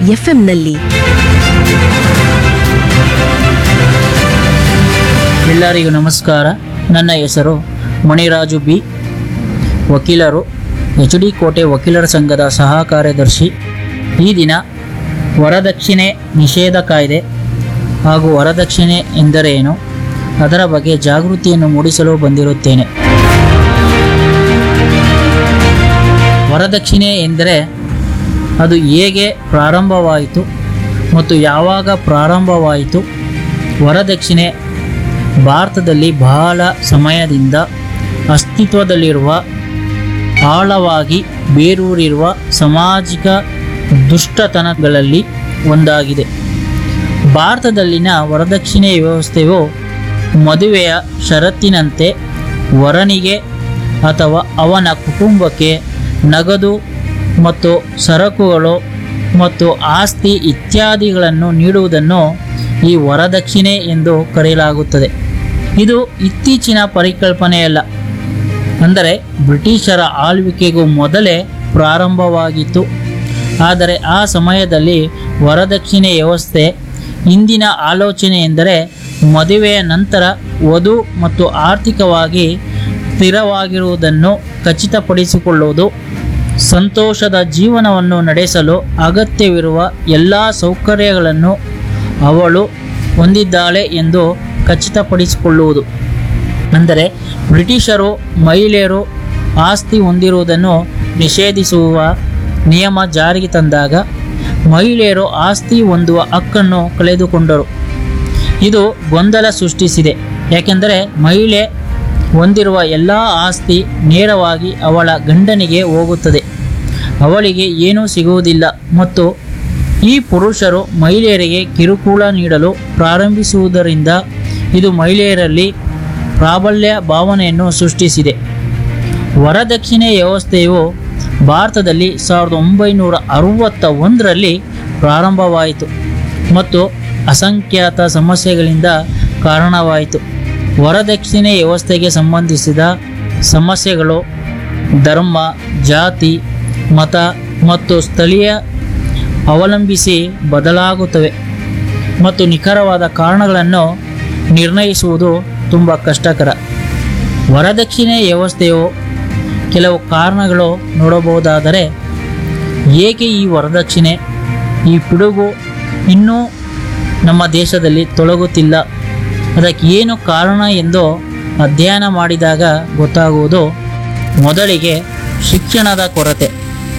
ಎಫ್ಎಂನಲ್ಲಿ ಎಲ್ಲರಿಗೂ ನಮಸ್ಕಾರ ನನ್ನ ಹೆಸರು ಮಣಿರಾಜು ಬಿ ವಕೀಲರು ಎಚ್ ಡಿ ಕೋಟೆ ವಕೀಲರ ಸಂಘದ ಸಹ ಕಾರ್ಯದರ್ಶಿ ಈ ದಿನ ವರದಕ್ಷಿಣೆ ನಿಷೇಧ ಕಾಯ್ದೆ ಹಾಗೂ ವರದಕ್ಷಿಣೆ ಎಂದರೇನು ಅದರ ಬಗ್ಗೆ ಜಾಗೃತಿಯನ್ನು ಮೂಡಿಸಲು ಬಂದಿರುತ್ತೇನೆ ವರದಕ್ಷಿಣೆ ಎಂದರೆ ಅದು ಹೇಗೆ ಪ್ರಾರಂಭವಾಯಿತು ಮತ್ತು ಯಾವಾಗ ಪ್ರಾರಂಭವಾಯಿತು ವರದಕ್ಷಿಣೆ ಭಾರತದಲ್ಲಿ ಬಹಳ ಸಮಯದಿಂದ ಅಸ್ತಿತ್ವದಲ್ಲಿರುವ ಆಳವಾಗಿ ಬೇರೂರಿರುವ ಸಾಮಾಜಿಕ ದುಷ್ಟತನಗಳಲ್ಲಿ ಒಂದಾಗಿದೆ ಭಾರತದಲ್ಲಿನ ವರದಕ್ಷಿಣೆ ವ್ಯವಸ್ಥೆಯು ಮದುವೆಯ ಷರತ್ತಿನಂತೆ ವರನಿಗೆ ಅಥವಾ ಅವನ ಕುಟುಂಬಕ್ಕೆ ನಗದು ಮತ್ತು ಸರಕುಗಳು ಮತ್ತು ಆಸ್ತಿ ಇತ್ಯಾದಿಗಳನ್ನು ನೀಡುವುದನ್ನು ಈ ವರದಕ್ಷಿಣೆ ಎಂದು ಕರೆಯಲಾಗುತ್ತದೆ ಇದು ಇತ್ತೀಚಿನ ಪರಿಕಲ್ಪನೆಯಲ್ಲ ಅಂದರೆ ಬ್ರಿಟಿಷರ ಆಳ್ವಿಕೆಗೂ ಮೊದಲೇ ಪ್ರಾರಂಭವಾಗಿತ್ತು ಆದರೆ ಆ ಸಮಯದಲ್ಲಿ ವರದಕ್ಷಿಣೆ ವ್ಯವಸ್ಥೆ ಇಂದಿನ ಆಲೋಚನೆ ಎಂದರೆ ಮದುವೆಯ ನಂತರ ವಧು ಮತ್ತು ಆರ್ಥಿಕವಾಗಿ ಸ್ಥಿರವಾಗಿರುವುದನ್ನು ಖಚಿತಪಡಿಸಿಕೊಳ್ಳುವುದು ಸಂತೋಷದ ಜೀವನವನ್ನು ನಡೆಸಲು ಅಗತ್ಯವಿರುವ ಎಲ್ಲ ಸೌಕರ್ಯಗಳನ್ನು ಅವಳು ಹೊಂದಿದ್ದಾಳೆ ಎಂದು ಖಚಿತಪಡಿಸಿಕೊಳ್ಳುವುದು ಅಂದರೆ ಬ್ರಿಟಿಷರು ಮಹಿಳೆಯರು ಆಸ್ತಿ ಹೊಂದಿರುವುದನ್ನು ನಿಷೇಧಿಸುವ ನಿಯಮ ಜಾರಿಗೆ ತಂದಾಗ ಮಹಿಳೆಯರು ಆಸ್ತಿ ಹೊಂದುವ ಹಕ್ಕನ್ನು ಕಳೆದುಕೊಂಡರು ಇದು ಗೊಂದಲ ಸೃಷ್ಟಿಸಿದೆ ಯಾಕೆಂದರೆ ಮಹಿಳೆ ಹೊಂದಿರುವ ಎಲ್ಲ ಆಸ್ತಿ ನೇರವಾಗಿ ಅವಳ ಗಂಡನಿಗೆ ಹೋಗುತ್ತದೆ ಅವಳಿಗೆ ಏನೂ ಸಿಗುವುದಿಲ್ಲ ಮತ್ತು ಈ ಪುರುಷರು ಮಹಿಳೆಯರಿಗೆ ಕಿರುಕುಳ ನೀಡಲು ಪ್ರಾರಂಭಿಸುವುದರಿಂದ ಇದು ಮಹಿಳೆಯರಲ್ಲಿ ಪ್ರಾಬಲ್ಯ ಭಾವನೆಯನ್ನು ಸೃಷ್ಟಿಸಿದೆ ವರದಕ್ಷಿಣೆ ವ್ಯವಸ್ಥೆಯು ಭಾರತದಲ್ಲಿ ಸಾವಿರದ ಒಂಬೈನೂರ ಅರವತ್ತ ಒಂದರಲ್ಲಿ ಪ್ರಾರಂಭವಾಯಿತು ಮತ್ತು ಅಸಂಖ್ಯಾತ ಸಮಸ್ಯೆಗಳಿಂದ ಕಾರಣವಾಯಿತು ವರದಕ್ಷಿಣೆ ವ್ಯವಸ್ಥೆಗೆ ಸಂಬಂಧಿಸಿದ ಸಮಸ್ಯೆಗಳು ಧರ್ಮ ಜಾತಿ ಮತ ಮತ್ತು ಸ್ಥಳೀಯ ಅವಲಂಬಿಸಿ ಬದಲಾಗುತ್ತವೆ ಮತ್ತು ನಿಖರವಾದ ಕಾರಣಗಳನ್ನು ನಿರ್ಣಯಿಸುವುದು ತುಂಬ ಕಷ್ಟಕರ ವರದಕ್ಷಿಣೆ ವ್ಯವಸ್ಥೆಯು ಕೆಲವು ಕಾರಣಗಳು ನೋಡಬಹುದಾದರೆ ಏಕೆ ಈ ವರದಕ್ಷಿಣೆ ಈ ಪಿಡುಗು ಇನ್ನೂ ನಮ್ಮ ದೇಶದಲ್ಲಿ ತೊಲಗುತ್ತಿಲ್ಲ ಅದಕ್ಕೆ ಏನು ಕಾರಣ ಎಂದು ಅಧ್ಯಯನ ಮಾಡಿದಾಗ ಗೊತ್ತಾಗುವುದು ಮೊದಲಿಗೆ ಶಿಕ್ಷಣದ ಕೊರತೆ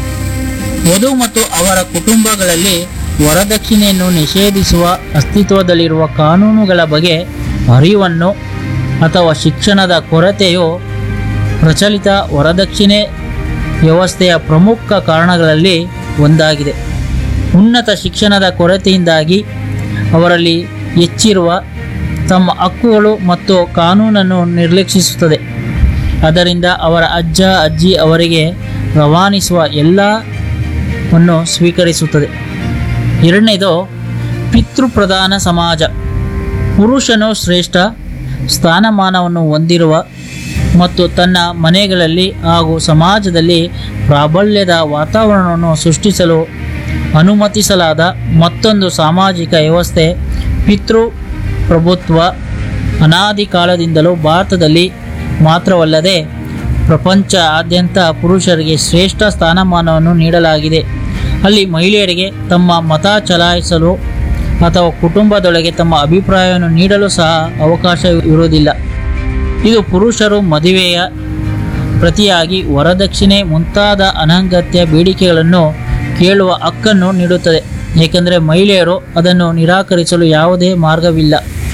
ವಧು ಮತ್ತು ಅವರ ಕುಟುಂಬಗಳಲ್ಲಿ ವರದಕ್ಷಿಣೆಯನ್ನು ನಿಷೇಧಿಸುವ ಅಸ್ತಿತ್ವದಲ್ಲಿರುವ ಕಾನೂನುಗಳ ಬಗ್ಗೆ ಅರಿವನ್ನು ಅಥವಾ ಶಿಕ್ಷಣದ ಕೊರತೆಯು ಪ್ರಚಲಿತ ವರದಕ್ಷಿಣೆ ವ್ಯವಸ್ಥೆಯ ಪ್ರಮುಖ ಕಾರಣಗಳಲ್ಲಿ ಒಂದಾಗಿದೆ ಉನ್ನತ ಶಿಕ್ಷಣದ ಕೊರತೆಯಿಂದಾಗಿ ಅವರಲ್ಲಿ ಹೆಚ್ಚಿರುವ ತಮ್ಮ ಹಕ್ಕುಗಳು ಮತ್ತು ಕಾನೂನನ್ನು ನಿರ್ಲಕ್ಷಿಸುತ್ತದೆ ಅದರಿಂದ ಅವರ ಅಜ್ಜ ಅಜ್ಜಿ ಅವರಿಗೆ ರವಾನಿಸುವ ಎಲ್ಲವನ್ನು ಸ್ವೀಕರಿಸುತ್ತದೆ ಎರಡನೇದು ಪಿತೃಪ್ರಧಾನ ಸಮಾಜ ಪುರುಷನು ಶ್ರೇಷ್ಠ ಸ್ಥಾನಮಾನವನ್ನು ಹೊಂದಿರುವ ಮತ್ತು ತನ್ನ ಮನೆಗಳಲ್ಲಿ ಹಾಗೂ ಸಮಾಜದಲ್ಲಿ ಪ್ರಾಬಲ್ಯದ ವಾತಾವರಣವನ್ನು ಸೃಷ್ಟಿಸಲು ಅನುಮತಿಸಲಾದ ಮತ್ತೊಂದು ಸಾಮಾಜಿಕ ವ್ಯವಸ್ಥೆ ಪಿತೃ ಪ್ರಭುತ್ವ ಅನಾದಿ ಕಾಲದಿಂದಲೂ ಭಾರತದಲ್ಲಿ ಮಾತ್ರವಲ್ಲದೆ ಪ್ರಪಂಚದಾದ್ಯಂತ ಪುರುಷರಿಗೆ ಶ್ರೇಷ್ಠ ಸ್ಥಾನಮಾನವನ್ನು ನೀಡಲಾಗಿದೆ ಅಲ್ಲಿ ಮಹಿಳೆಯರಿಗೆ ತಮ್ಮ ಮತ ಚಲಾಯಿಸಲು ಅಥವಾ ಕುಟುಂಬದೊಳಗೆ ತಮ್ಮ ಅಭಿಪ್ರಾಯವನ್ನು ನೀಡಲು ಸಹ ಅವಕಾಶ ಇರುವುದಿಲ್ಲ ಇದು ಪುರುಷರು ಮದುವೆಯ ಪ್ರತಿಯಾಗಿ ವರದಕ್ಷಿಣೆ ಮುಂತಾದ ಅನಗತ್ಯ ಬೇಡಿಕೆಗಳನ್ನು ಕೇಳುವ ಹಕ್ಕನ್ನು ನೀಡುತ್ತದೆ ಏಕೆಂದರೆ ಮಹಿಳೆಯರು ಅದನ್ನು ನಿರಾಕರಿಸಲು ಯಾವುದೇ ಮಾರ್ಗವಿಲ್ಲ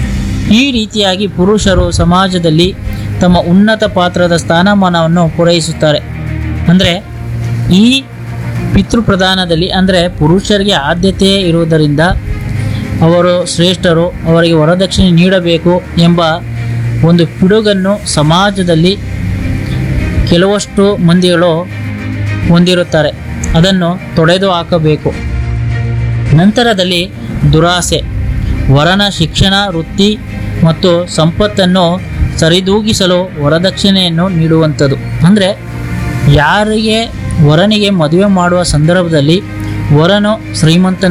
ಈ ರೀತಿಯಾಗಿ ಪುರುಷರು ಸಮಾಜದಲ್ಲಿ ತಮ್ಮ ಉನ್ನತ ಪಾತ್ರದ ಸ್ಥಾನಮಾನವನ್ನು ಪೂರೈಸುತ್ತಾರೆ ಅಂದರೆ ಈ ಪಿತೃಪ್ರಧಾನದಲ್ಲಿ ಅಂದರೆ ಪುರುಷರಿಗೆ ಆದ್ಯತೆ ಇರುವುದರಿಂದ ಅವರು ಶ್ರೇಷ್ಠರು ಅವರಿಗೆ ವರದಕ್ಷಿಣೆ ನೀಡಬೇಕು ಎಂಬ ಒಂದು ಪಿಡುಗನ್ನು ಸಮಾಜದಲ್ಲಿ ಕೆಲವಷ್ಟು ಮಂದಿಗಳು ಹೊಂದಿರುತ್ತಾರೆ ಅದನ್ನು ತೊಡೆದು ಹಾಕಬೇಕು ನಂತರದಲ್ಲಿ ದುರಾಸೆ ವರನ ಶಿಕ್ಷಣ ವೃತ್ತಿ ಮತ್ತು ಸಂಪತ್ತನ್ನು ಸರಿದೂಗಿಸಲು ವರದಕ್ಷಿಣೆಯನ್ನು ನೀಡುವಂಥದ್ದು ಅಂದರೆ ಯಾರಿಗೆ ವರನಿಗೆ ಮದುವೆ ಮಾಡುವ ಸಂದರ್ಭದಲ್ಲಿ ವರನು ಶ್ರೀಮಂತನ